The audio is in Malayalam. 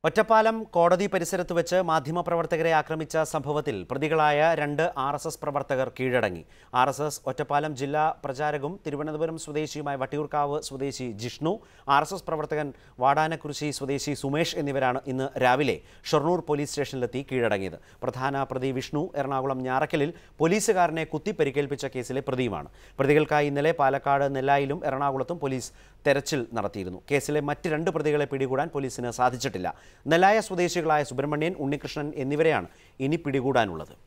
ഒറ്റപ്പാലം കോടതി പരിസരത്ത് വെച്ച് മാധ്യമപ്രവർത്തകരെ ആക്രമിച്ച സംഭവത്തിൽ പ്രതികളായ രണ്ട് ആർ എസ് എസ് പ്രവർത്തകർ കീഴടങ്ങി ആർ എസ് എസ് ഒറ്റപ്പാലം ജില്ലാ പ്രചാരകും തിരുവനന്തപുരം സ്വദേശിയുമായ വട്ടിയൂർക്കാവ് സ്വദേശി ജിഷ്ണു ആർ എസ് എസ് പ്രവർത്തകൻ വാടാനക്കുറിശി സ്വദേശി സുമേഷ് എന്നിവരാണ് ഇന്ന് രാവിലെ ഷൊർണൂർ പോലീസ് സ്റ്റേഷനിലെത്തി കീഴടങ്ങിയത് പ്രധാന പ്രതി വിഷ്ണു എറണാകുളം ഞാറക്കലിൽ പോലീസുകാരനെ കുത്തിപ്പരിക്കേൽപ്പിച്ച കേസിലെ പ്രതിയുമാണ് പ്രതികൾക്കായി ഇന്നലെ പാലക്കാട് നെല്ലായിലും എറണാകുളത്തും പോലീസ് തെരച്ചിൽ നടത്തിയിരുന്നു കേസിലെ മറ്റ് രണ്ട് പ്രതികളെ പിടികൂടാൻ പോലീസിന് സാധിച്ചിട്ടില്ല നെല്ലായ സ്വദേശികളായ സുബ്രഹ്മണ്യൻ ഉണ്ണികൃഷ്ണൻ എന്നിവരെയാണ് ഇനി പിടികൂടാനുള്ളത്